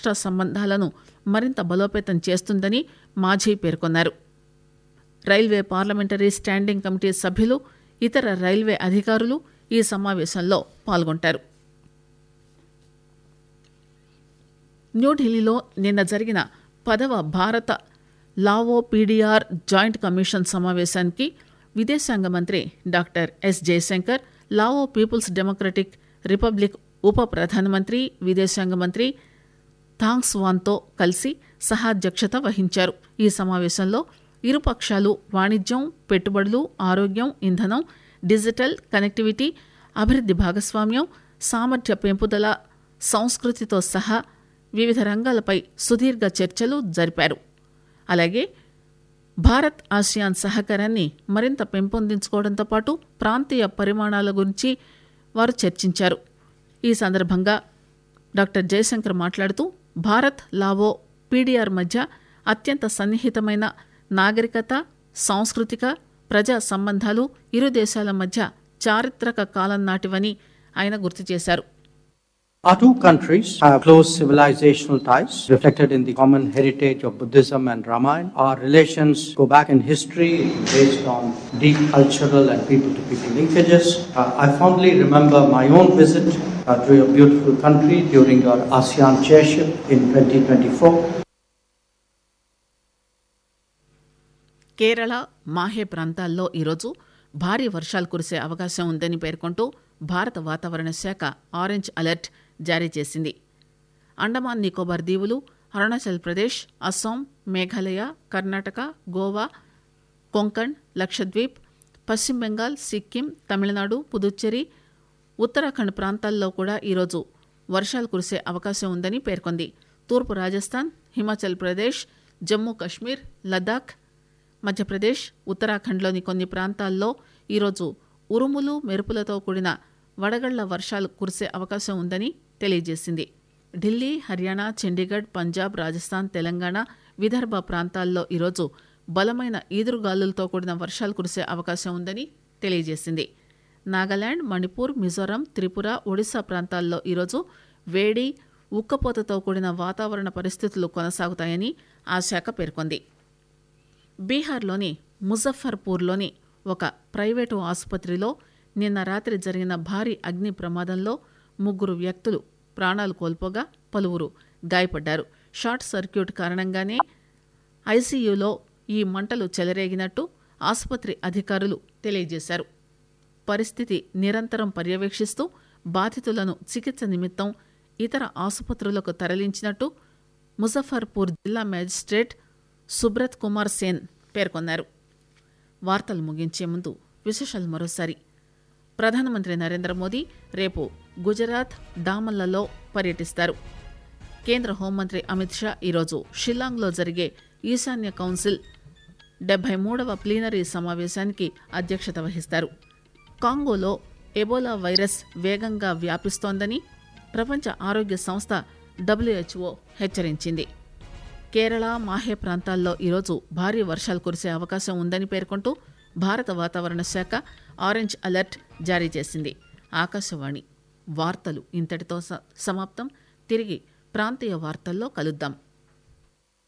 రాష్ట్ర సంబంధాలను మరింత బలోపేతం చేస్తుందని మాఝీ పేర్కొన్నారు రైల్వే పార్లమెంటరీ స్టాండింగ్ కమిటీ సభ్యులు ఇతర రైల్వే అధికారులు ఈ సమావేశంలో పాల్గొంటారు న్యూఢిల్లీలో నిన్న జరిగిన పదవ భారత లావో పీడీఆర్ జాయింట్ కమిషన్ సమావేశానికి విదేశాంగ మంత్రి doctor S Jaishankar Lao People's Democratic Republic ఉప ప్రధానమంత్రి విదేశాంగ మంత్రి థాంగ్స్ వాన్తో కలిసి సహాధ్యక్షత వహించారు ఈ సమావేశంలో ఇరుపక్షాలు వాణిజ్యం పెట్టుబడులు ఆరోగ్యం ఇంధనం డిజిటల్ కనెక్టివిటీ అభివృద్ది భాగస్వామ్యం సామర్థ్య పెంపుదల సంస్కృతితో సహా వివిధ రంగాలపై సుదీర్ఘ చర్చలు జరిపారు అలాగే భారత్ ఆసియాన్ సహకారాన్ని మరింత పెంపొందించుకోవడంతో పాటు ప్రాంతీయ పరిమాణాల గురించి వారు చర్చించారు ఈ సందర్భంగా డాక్టర్ జయశంకర్ మాట్లాడుతూ భారత్ లావో పీడీఆర్ మధ్య అత్యంత సన్నిహితమైన నాగరికత సాంస్కృతిక ప్రజా సంబంధాలు ఇరు దేశాల మధ్య చారిత్రక కాలం నాటివని ఆయన గుర్తు చేశారు Our two countries have close civilizational ties reflected in the common heritage of Buddhism and Ramayana. Our relations go back in history based on deep cultural and people to people linkages. Uh, I fondly remember my own visit uh, to your beautiful country during your ASEAN chairship in 2024. Kerala Mahe ప్రాంతాల్లో ఈరోజు భారీ వర్షాలు కురిసే అవకాశం ఉందని పేర్కొంటూ భారత వాతావరణ శాఖ ఆరెంజ్ అలర్ట్ జారీ చేసింది అండమాన్ నికోబార్ దీవులు అరుణాచల్ ప్రదేశ్ అస్సాం మేఘాలయ కర్ణాటక గోవా కొంకణ్ లక్షద్వీప్ పశ్చిమ బెంగాల్ సిక్కిం తమిళనాడు పుదుచ్చేరి ఉత్తరాఖండ్ ప్రాంతాల్లో కూడా ఈరోజు వర్షాలు కురిసే అవకాశం ఉందని పేర్కొంది తూర్పు రాజస్థాన్ హిమాచల్ ప్రదేశ్ జమ్మూ కశ్మీర్ లద్దాఖ్ మధ్యప్రదేశ్ ఉత్తరాఖండ్లోని కొన్ని ప్రాంతాల్లో ఈరోజు ఉరుములు మెరుపులతో కూడిన వడగళ్ల వర్షాలు కురిసే అవకాశం ఉందని తెలియజేసింది ఢిల్లీ హర్యానా చండీగఢ్ పంజాబ్ రాజస్థాన్ తెలంగాణ విదర్భ ప్రాంతాల్లో ఈరోజు బలమైన ఈదురుగాలులతో కూడిన వర్షాలు కురిసే అవకాశం ఉందని తెలియజేసింది నాగాలాండ్ మణిపూర్ మిజోరాం త్రిపుర ఒడిశా ప్రాంతాల్లో ఈరోజు వేడి ఉక్కపోతతో కూడిన వాతావరణ పరిస్థితులు కొనసాగుతాయని ఆ శాఖ పేర్కొంది బీహార్లోని ముజఫర్పూర్లోని ఒక ప్రైవేటు ఆసుపత్రిలో నిన్న రాత్రి జరిగిన భారీ అగ్ని ప్రమాదంలో ముగ్గురు వ్యక్తులు ప్రాణాలు కోల్పోగా పలువురు గాయపడ్డారు షార్ట్ సర్క్యూట్ కారణంగానే ఐసీయూలో ఈ మంటలు చెలరేగినట్టు ఆసుపత్రి అధికారులు తెలియజేశారు పరిస్థితి నిరంతరం పర్యవేక్షిస్తూ బాధితులను చికిత్స నిమిత్తం ఇతర ఆసుపత్రులకు తరలించినట్టు ముజఫర్పూర్ జిల్లా మేజిస్ట్రేట్ సుబ్రత్ కుమార్ సేన్ పేర్కొన్నారు వార్తలు ముగించే ముందు విశేషాలు మరోసారి ప్రధానమంత్రి నరేంద్ర మోదీ రేపు గుజరాత్ డామన్లలో పర్యటిస్తారు కేంద్ర హోంమంత్రి అమిత్ షా ఈరోజు షిల్లాంగ్లో జరిగే ఈశాన్య కౌన్సిల్ డెబ్బై మూడవ ప్లీనరీ సమావేశానికి అధ్యక్షత వహిస్తారు కాంగోలో ఎబోలా వైరస్ వేగంగా వ్యాపిస్తోందని ప్రపంచ ఆరోగ్య సంస్థ డబ్ల్యూహెచ్ఓ హెచ్చరించింది కేరళ మాహే ప్రాంతాల్లో ఈరోజు భారీ వర్షాలు కురిసే అవకాశం ఉందని పేర్కొంటూ భారత వాతావరణ శాఖ ఆరెంజ్ అలర్ట్ జారీ చేసింది ఆకాశవాణి వార్తలు ఇంతటితో స- సమాప్తం తిరిగి ప్రాంతీయ వార్తల్లో కలుద్దాం